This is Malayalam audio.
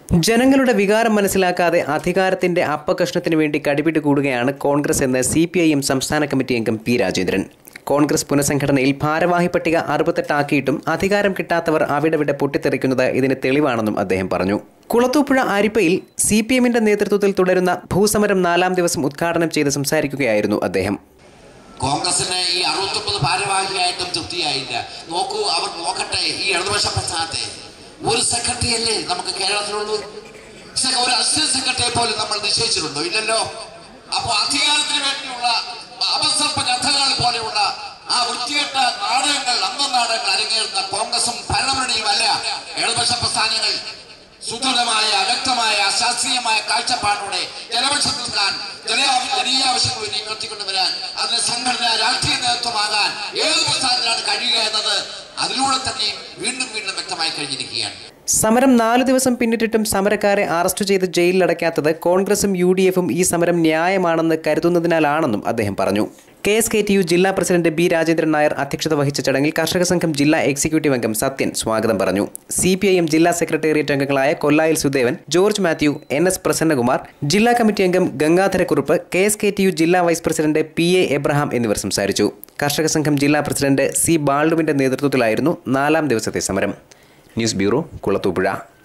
ജനങ്ങളുടെ വികാരം മനസ്സിലാക്കാതെ അധികാരത്തിന്റെ അപ്പകഷ്ണത്തിനു വേണ്ടി കടിപിടി കൂടുകയാണ് കോൺഗ്രസ് എന്ന് സി പി ഐ എം സംസ്ഥാന കമ്മിറ്റി അംഗം പി രാജേന്ദ്രൻ കോൺഗ്രസ് പുനഃസംഘടനയിൽ ഭാരവാഹി പട്ടിക അറുപത്തെട്ടാക്കിയിട്ടും അധികാരം കിട്ടാത്തവർ അവിടെവിടെ പൊട്ടിത്തെറിക്കുന്നത് ഇതിന് തെളിവാണെന്നും അദ്ദേഹം പറഞ്ഞു കുളത്തൂപ്പുഴ അരിപ്പയിൽ സി പി എമ്മിന്റെ നേതൃത്വത്തിൽ തുടരുന്ന ഭൂസമരം നാലാം ദിവസം ഉദ്ഘാടനം ചെയ്ത് സംസാരിക്കുകയായിരുന്നു അദ്ദേഹം കോൺഗ്രസിന് ഈ അറുപത്തൊമ്പത് ഭാരവാഹിയായിട്ടും തൃപ്തിയായില്ല നോക്കൂ അവർ നോക്കട്ടെ ഈ ഇടതുപക്ഷ പ്രസ്ഥാനത്തെ ഒരു സെക്രട്ടറി അല്ലേ നമുക്ക് കേരളത്തിലുള്ളൂ സെ- ഒരു അസിസ്റ്റന്റ് സെക്രട്ടറിയെ പോലും നമ്മൾ നിശ്ചയിച്ചിട്ടുണ്ടോ ഇല്ലല്ലോ അപ്പോൾ അധികാരത്തിന് വേണ്ടിയുള്ള അപസർപ്പ കഥകൾ പോലെയുള്ള ആ വൃത്തികെട്ട നാടകങ്ങൾ അന്തം നാടകങ്ങൾ അരങ്ങേറുന്ന കോൺഗ്രസും ഭരണമുന്നണിയുമല്ല ഇടതുപക്ഷ പ്രസ്ഥാനങ്ങൾ സുദൃഢമായ വ്യക്തമായ ശാസ്ത്രീയമായ കാഴ്ചപ്പാടോടെ ജനപക്ഷത്ത് നിൽക്കാൻ ജന ജനീയ ആവശ്യങ്ങൾ ഉയർത്തിക്കൊണ്ടുവരാൻ അതിന് സംഘടന രാഷ്ട്രീയ നേതൃത്വമാകാൻ ഏത് പ്രസ്ഥാനത്തിലാണ് കഴിയുക എന്നത് അതിലൂടെ തന്നെ വീണ്ടും വീണ്ടും വ്യക്തമായി കഴിഞ്ഞിരിക്കുകയാണ് സമരം നാലു ദിവസം പിന്നിട്ടിട്ടും സമരക്കാരെ അറസ്റ്റ് ചെയ്ത് ജയിലിലടയ്ക്കാത്തത് കോൺഗ്രസും യു ഡി എഫും ഈ സമരം ന്യായമാണെന്ന് കരുതുന്നതിനാലാണെന്നും അദ്ദേഹം പറഞ്ഞു K S K T U ജില്ലാ പ്രസിഡന്റ് ബി രാജേന്ദ്രൻ നായർ അധ്യക്ഷത വഹിച്ച ചടങ്ങിൽ കർഷക സംഘം ജില്ലാ എക്സിക്യൂട്ടീവ് അംഗം സത്യൻ സ്വാഗതം പറഞ്ഞു സി പി ഐ എം ജില്ലാ സെക്രട്ടേറിയറ്റ് അംഗങ്ങളായ കൊല്ലായിൽ Sudevan George Mathew N S Prasannakumar ജില്ലാ കമ്മിറ്റി അംഗം Gangadharakurup K S K T U ജില്ലാ vice president P A Abraham എന്നിവർ സംസാരിച്ചു കർഷക സംഘം ജില്ലാ പ്രസിഡന്റ് സി ബാൾഡുവിന്റെ നേതൃത്വത്തിലായിരുന്നു നാലാം ദിവസത്തെ സമരം ന്യൂസ് ബ്യൂറോ കുളത്തൂപ്പുഴ